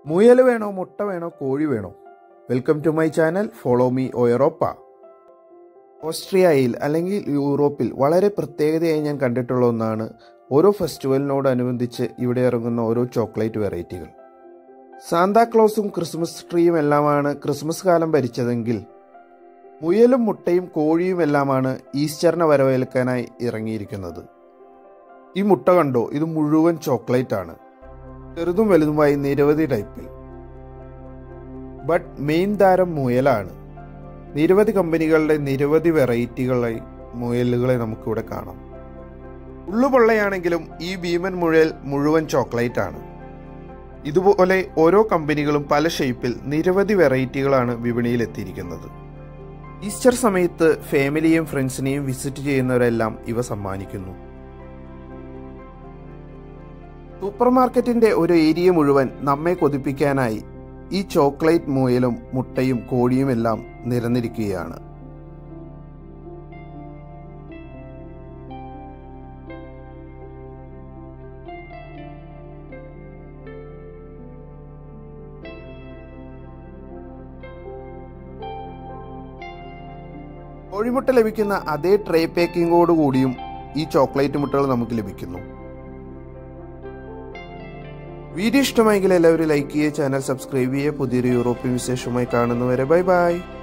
മുയൽ വേണോ മുട്ട വേണോ കോഴി വേണോ welcome to my channel follow me ഒയറോപ്പ ഓസ്ട്രിയയിൽ അല്ലെങ്കിൽ യൂറോപ്പിൽ വളരെ പ്രത്യേകതയായി ഞാൻ കണ്ടിട്ടുള്ള ഒന്നാണ് ഓരോ ഫെസ്റ്റിവലിനോടനുബന്ധിച്ച് ഇവിടെ ഇറങ്ങുന്ന ഓരോ ചോക്ലേറ്റ് വെറൈറ്റികൾ സാന്താക്ലോസും ക്രിസ്മസ് ട്രീയും എല്ലാമാണ് ക്രിസ്മസ് കാലം ഭരിച്ചതെങ്കിൽ മുയലും മുട്ടയും കോഴിയും എല്ലാമാണ് ഈസ്റ്ററിനെ വരവേൽക്കാനായി ഇറങ്ങിയിരിക്കുന്നത് ഈ മുട്ട കണ്ടോ ഇത് മുഴുവൻ ചോക്ലേറ്റ് ആണ് ചെറുതും വലുതുമായി നിരവധി ടൈപ്പിൽ ബട്ട് മെയിൻ താരം മുയലാണ് നിരവധി കമ്പനികളുടെ നിരവധി വെറൈറ്റികളായി മുയലുകളെ നമുക്കിവിടെ കാണാം ഉള്ളുപൊള്ളയാണെങ്കിലും ഈ ഭീമൻ മുഴൽ മുഴുവൻ ചോക്ലേറ്റ് ആണ് ഇതുപോലെ ഓരോ കമ്പനികളും പല ഷേപ്പിൽ നിരവധി വെറൈറ്റികളാണ് വിപണിയിൽ എത്തിയിരിക്കുന്നത് ഈസ്റ്റർ സമയത്ത് ഫാമിലിയും ഫ്രണ്ട്സിനെയും വിസിറ്റ് ചെയ്യുന്നവരെല്ലാം ഇവ സമ്മാനിക്കുന്നു സൂപ്പർ മാർക്കറ്റിന്റെ ഒരു ഏരിയ മുഴുവൻ നമ്മെ കൊതിപ്പിക്കാനായി ഈ ചോക്ലേറ്റ് മുയലും മുട്ടയും കോഴിയും എല്ലാം നിരന്നിരിക്കുകയാണ് കോഴിമുട്ട ലഭിക്കുന്ന അതേ ട്രേ പാക്കിങ്ങോട് കൂടിയും ഈ ചോക്ലേറ്റ് മുട്ടകൾ നമുക്ക് ലഭിക്കുന്നു വീഡിയോ ഇഷ്ടമായെങ്കിൽ എല്ലാവരും ലൈക്ക് ചെയ്യുക ചാനൽ സബ്സ്ക്രൈബ് ചെയ്യുക പുതിയൊരു യൂറോപ്യൻ വിശേഷമായി കാണുന്നവരെ ബൈ ബൈ